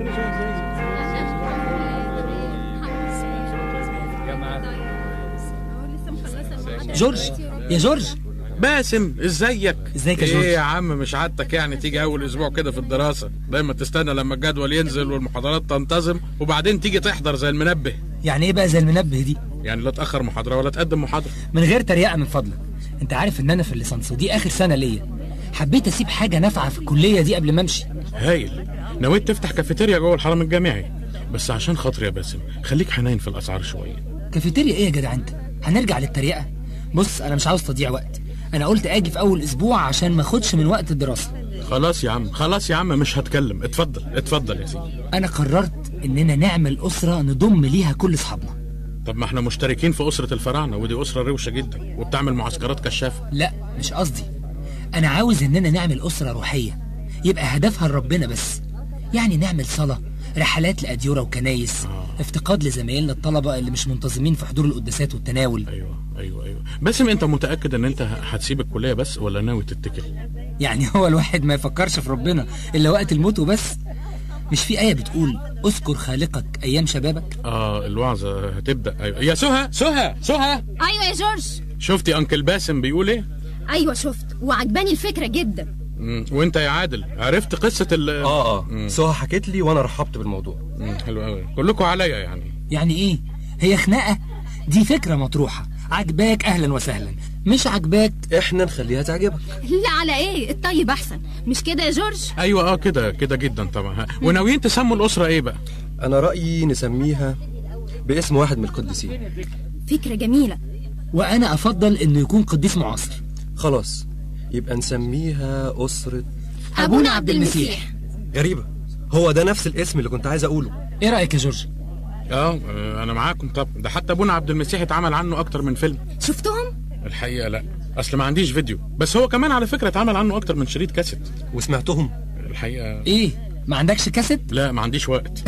جورج يا جورج باسم ازيك ازيك يا ايه جورج؟ يا عم مش عادتك يعني تيجي اول اسبوع كده في الدراسه دايما تستنى لما الجدول ينزل والمحاضرات تنتظم وبعدين تيجي تحضر زي المنبه يعني ايه بقى زي المنبه دي يعني لا تاخر محاضره ولا تقدم محاضره من غير تريقه من فضلك انت عارف ان انا في الليسانس ودي اخر سنه ليا حبيت اسيب حاجه نافعه في الكليه دي قبل ما امشي هايل نويت تفتح كافيتيريا جوه الحرم الجامعي بس عشان خاطري يا باسم خليك حنين في الاسعار شويه كافيتيريا ايه يا جدع انت هنرجع للتريقه بص انا مش عاوز تضيع وقت انا قلت اجي في اول اسبوع عشان ما اخدش من وقت الدراسه خلاص يا عم خلاص يا عم مش هتكلم اتفضل اتفضل يا سيدي انا قررت اننا نعمل اسره نضم ليها كل اصحابنا طب ما احنا مشتركين في اسره الفراعنه ودي اسره روشه جدا وبتعمل معسكرات كشافه لا مش قصدي انا عاوز اننا نعمل اسره روحيه يبقى هدفها لربنا بس يعني نعمل صلاه رحلات لاديره وكنايس افتقاد لزمايلنا الطلبه اللي مش منتظمين في حضور القداسات والتناول ايوه ايوه ايوه باسم انت متاكد ان انت هتسيب الكليه بس ولا ناوي تتكل يعني هو الواحد ما يفكرش في ربنا الا وقت الموت وبس مش في آية بتقول اذكر خالقك أيام شبابك اه الوعظه هتبدا ايوه يا سهى سهى سهى ايوه يا جورج شفتي انكل باسم بيقول ايه ايوه شفت وعجباني الفكره جدا مم. وانت يا عادل عرفت قصه ال اه اه سهى حكت لي وانا رحبت بالموضوع مم. حلو قوي كلكم عليا يعني يعني إيه هي خناقة دي فكرة مطروحة عجباك أهلا وسهلا مش عجباك احنا نخليها تعجبك لا على ايه الطيب احسن مش كده يا جورج ايوه اه كده كده جدا طبعا ها. وناويين تسموا الاسره ايه بقى انا رايي نسميها باسم واحد من القديسين فكره جميله وأنا أفضل إنه يكون قديس معاصر خلاص يبقى نسميها اسره أبونا عبد المسيح. غريبه هو ده نفس الاسم اللي كنت عايز اقوله إيه رأيك يا جورج اه آه، انا معاكم طب ده حتى ابونا عبد المسيح اتعمل عنه اكتر من فيلم شفتهم الحقيقه لا اصل ما عنديش فيديو بس هو كمان على فكره اتعمل عنه اكتر من شريط كاسيت وسمعتهم الحقيقه إيه ما عندكش كاسيت لا ما عنديش وقت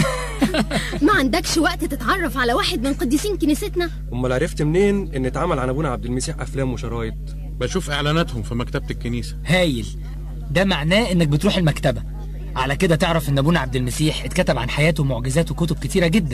ما عندكش وقت تتعرف على واحد من قديسين كنيستنا امال عرفت منين ان اتعمل عن ابونا عبد المسيح افلام وشرايط بشوف اعلاناتهم في مكتبه الكنيسه هايل ده معناه إنك بتروح المكتبة على كده تعرف إن أبونا عبد المسيح اتكتب عن حياته ومعجزاته كتب كتيرة جدا